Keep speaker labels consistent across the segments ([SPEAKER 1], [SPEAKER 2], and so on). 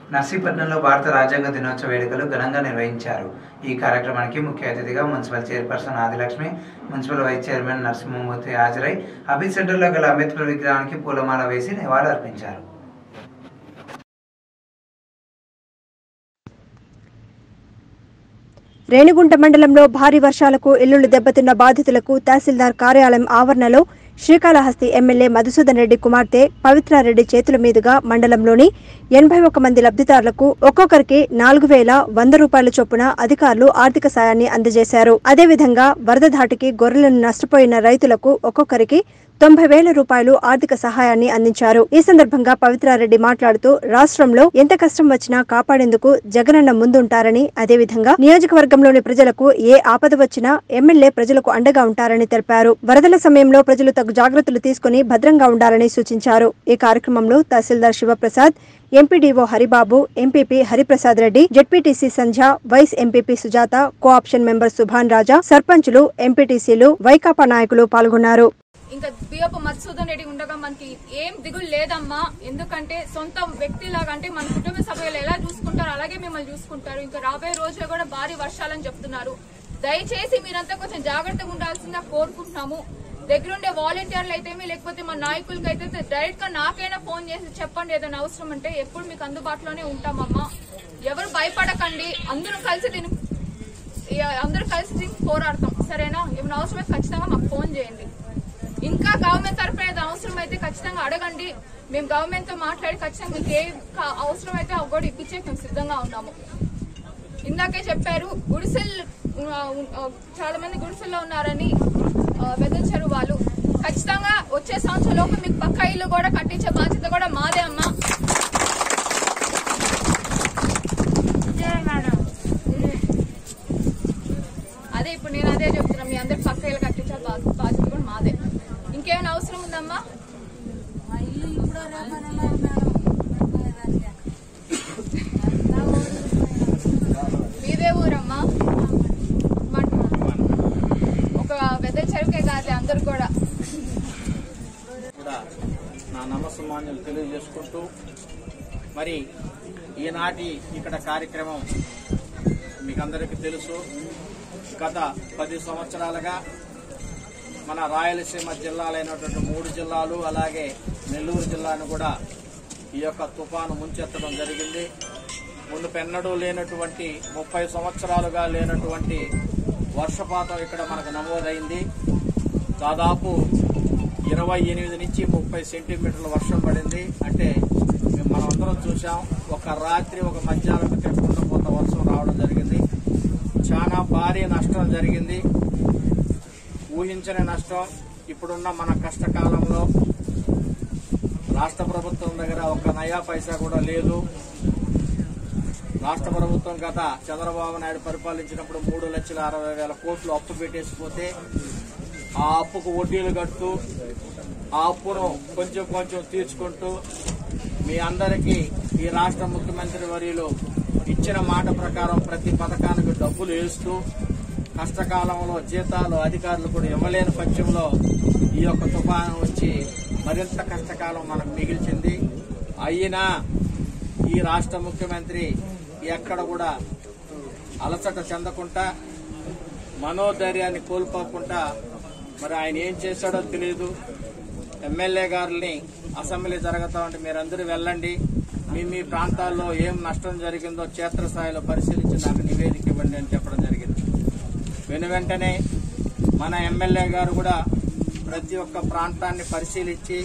[SPEAKER 1] నర్సీపట్నంలో భారత రాజ్యాంగ దినోత్సవ వేడుకలు ఘనంగా నిర్వహించారు ఈ కార్యక్రమానికి ముఖ్య అతిథిగా municipal chairperson Adilakshmi municipal vice chairman Narasimhamurthy హాజరై అభిత్ సెంటర్లో గల అంబేద్కర్ విగ్రహానికి పూలమాల వేసి నివాళులర్పించారు
[SPEAKER 2] రేణిగుంట మండలంలో భారీ వర్షాలకు ఇల్లులు దెబ్బతిన్న బాధితులకు తహసీల్దార్ కార్యాలయం ఆవరణలో శ్రీకాళహస్తి ఎమ్మెల్యే మధుసూదన్ రెడ్డి కుమార్తె పవిత్రారెడ్డి చేతుల మీదుగా మండలంలోని ఎనభై ఒక మంది లబ్ధిదారులకు ఒక్కొక్కరికి నాలుగు వేల వంద రూపాయల చొప్పున అధికారులు ఆర్థిక సాయాన్ని అందజేశారు అదేవిధంగా వరద ధాటికి గొర్రెలను నష్టపోయిన రైతులకు ఒక్కొక్కరికి తొంభై వేల రూపాయలు ఆర్థిక సహాయాన్ని అందించారు ఈ సందర్భంగా పవిత్రారెడ్డి మాట్లాడుతూ రాష్ట్రంలో ఎంత కష్టం వచ్చినా కాపాడేందుకు జగనన్న ముందుంటారని అదేవిధంగా నియోజకవర్గంలోని ప్రజలకు ఏ ఆపద వచ్చినా ఎమ్మెల్యే ప్రజలకు అండగా ఉంటారని తెలిపారు వరదల సమయంలో ప్రజలు తగు జాగ్రత్తలు తీసుకుని భద్రంగా ఉండాలని సూచించారు ఈ కార్యక్రమంలో tahsildar Sivaprasad MPDO Haribabu MPP Hariprasad Reddy ZPTC Sandhya vice MPP Sujatha co option member Subhan Raja సర్పంచులు ఎంపీటీసీలు వైకాపా నాయకులు పాల్గొన్నారు
[SPEAKER 3] ఇంకా బియ్యపు మధుసూదన్ రెడ్డి ఉండగా మనకి ఏం దిగులు లేదమ్మా ఎందుకంటే సొంత వ్యక్తిలాగా అంటే మన కుటుంబ సభ్యులు ఎలా చూసుకుంటారో అలాగే మిమ్మల్ని చూసుకుంటారు ఇంకా రాబోయే రోజుల్లో కూడా భారీ వర్షాలని చెప్తున్నారు దయచేసి మీరంతా కొంచెం జాగ్రత్తగా ఉండాల్సిందిగా కోరుకుంటున్నాము దగ్గరుండే వాలంటీర్లు అయితేమి లేకపోతే మా నాయకులకి అయితే డైరెక్ట్ గా నాకైనా ఫోన్ చేసి చెప్పండి ఏదైనా అవసరం అంటే ఎప్పుడు మీకు అందుబాటులోనే ఉంటామమ్మా ఎవరు భయపడకండి అందరూ కలిసి దీన్ని ఇక అందరూ కలిసి దీనికి పోరాడతాం సరేనా ఏమైనా అవసరమైతే ఖచ్చితంగా మాకు ఫోన్ చేయండి ఇంకా గవర్నమెంట్ తరఫున ఏదైనా అవసరం అయితే ఖచ్చితంగా అడగండి మేము గవర్నమెంట్ తో మాట్లాడి ఖచ్చితంగా మీకు ఏ కా- అవసరం అయితే అవి కూడా ఇప్పించే మేము సిద్ధంగా ఉన్నాము ఇందాకే చెప్పారు గుడిసెల్ ఆ, ఆ, చాలా మంది గుడిసెల్లో ఉన్నారని వెదల్చారు వాళ్ళు ఖచ్చితంగా వచ్చే సంవత్సరం లోపు మీకు పక్కా ఇల్లు కూడా కట్టించే బాధ్యత కూడా మాదే అమ్మా అదే ఇప్పుడు నేను అదే చెప్తున్నా మీ అందరికి పక్క ఇల్లు కట్టించే బా- బాధ్యత కూడా మాదే ఇంకేమైనా అవసరం ఉందమ్మా మీదే ఊరమ్మా మన- ఒక పెద్ద చెరుకే కాదు అందరు కూడా
[SPEAKER 4] కూడా నా నమస్సమాన్యులు తెలియజేసుకుంటూ మరి ఈనాటి ఇక్కడ కార్యక్రమం మీకు అందరికీ తెలుసు గత పది సంవత్సరాలుగా మన రాయలసీమ జిల్లాలైనటువంటి మూడు జిల్లాలు అలాగే నెల్లూరు జిల్లాను కూడా ఈ యొక్క తుఫాను ముంచెత్తడం జరిగింది ముందు పెన్నడూ లేనటువంటి ముప్పై సంవత్సరాలుగా లేనటువంటి వర్షపాతం ఇక్కడ మనకు నమోదైంది దాదాపు ఇరవై ఎనిమిది నుంచి ముప్పై సెంటీమీటర్ల వర్షం పడింది అంటే మేము మనమందరం చూసాం ఒక రాత్రి ఒక మధ్యాహ్నం తిరగకుండా కొంత వర్షం రావడం జరిగింది చాలా భారీ నష్టం జరిగింది ఊహించని నష్టం ఇప్పుడున్న మన కష్టకాలంలో రాష్ట్ర ప్రభుత్వం దగ్గర ఒక నయా పైసా కూడా లేదు రాష్ట్ర ప్రభుత్వం గత చంద్రబాబు నాయుడు పరిపాలించినప్పుడు మూడు లక్షల అరవై వేల కోట్లు అప్పు పెట్టేసిపోతే ఆ అప్పుకు వడ్డీలు కడుతూ ఆ అప్పును కొంచెం కొంచెం తీర్చుకుంటూ మీ అందరికీ ఈ రాష్ట్ర ముఖ్యమంత్రి వర్యులు ఇచ్చిన మాట ప్రకారం ప్రతి పథకానికి డబ్బులు వేస్తూ కష్టకాలంలో జీతాలు అధికారులు కూడా ఇవ్వలేని పక్షంలో ఈ యొక్క తుఫాను వచ్చి మరింత కష్టకాలం మనకు మిగిల్చింది అయినా ఈ రాష్ట్ర ముఖ్యమంత్రి ఎక్కడ కూడా అలసట చెందకుండా మనోధైర్యాన్ని కోల్పోకుండా మరి ఆయన ఏం చేశాడో తెలియదు ఎమ్మెల్యే గారిని అసెంబ్లీ జరుగుతా ఉంటే మీరందరూ వెళ్ళండి మీ మీ ప్రాంతాల్లో ఏం నష్టం జరిగిందో క్షేత్రస్థాయిలో పరిశీలించి నాకు నివేదిక ఇవ్వండి అని చెప్పడం జరిగింది వెను వెంటనే మన ఎమ్మెల్యే గారు కూడా ప్రతి ఒక్క ప్రాంతాన్ని పరిశీలించి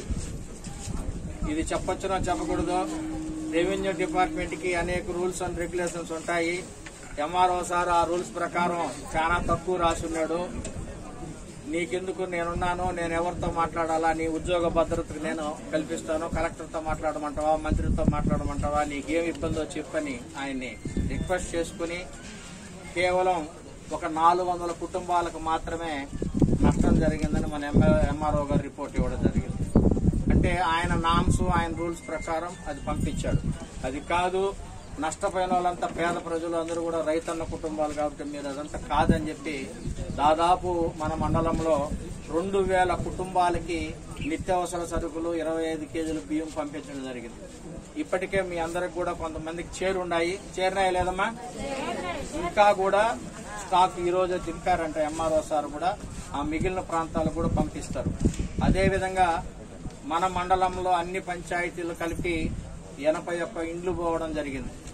[SPEAKER 4] ఇది చెప్పొచ్చునో చెప్పకూడదో రెవెన్యూ డిపార్ట్మెంట్ కి అనేక రూల్స్ అండ్ రెగ్యులేషన్స్ ఉంటాయి ఎంఆర్ఓ సార్ ఆ రూల్స్ ప్రకారం చాలా తక్కువ రాసున్నాడు నీకెందుకు నేనున్నాను నేను ఎవరితో మాట్లాడాలా నీ ఉద్యోగ భద్రతకు నేను కల్పిస్తాను కలెక్టర్తో మాట్లాడమంటావా మంత్రితో మాట్లాడమంటావా నీకేం ఇబ్బందో చెప్పని ఆయన్ని రిక్వెస్ట్ చేసుకుని కేవలం ఒక నాలుగు వందల కుటుంబాలకు మాత్రమే నష్టం జరిగిందని మన ఎంఆర్ఓ గారు రిపోర్ట్ ఇవ్వడం జరిగింది అంటే ఆయన నామ్స్ ఆయన రూల్స్ ప్రకారం అది పంపించాడు అది కాదు నష్టపోయిన వాళ్ళంతా పేద ప్రజలు అందరూ కూడా రైతన్న కుటుంబాలు కాబట్టి మీరు అదంతా కాదని చెప్పి దాదాపు మన మండలంలో రెండు వేల కుటుంబాలకి నిత్యావసర సరుకులు ఇరవై ఐదు కేజీలు బియ్యం పంపించడం జరిగింది ఇప్పటికే మీ అందరికి కూడా కొంతమందికి చేరున్నాయి చేరినాయి లేదమ్మా ఇంకా కూడా స్టాక్ ఈ రోజే దింపారంట ఎంఆర్ఓ సార్ కూడా ఆ మిగిలిన ప్రాంతాలకు కూడా పంపిస్తారు అదే విధంగా మన మండలంలో అన్ని పంచాయతీలు కలిపి ఎనభై ఒక్క ఇండ్లు పోవడం జరిగింది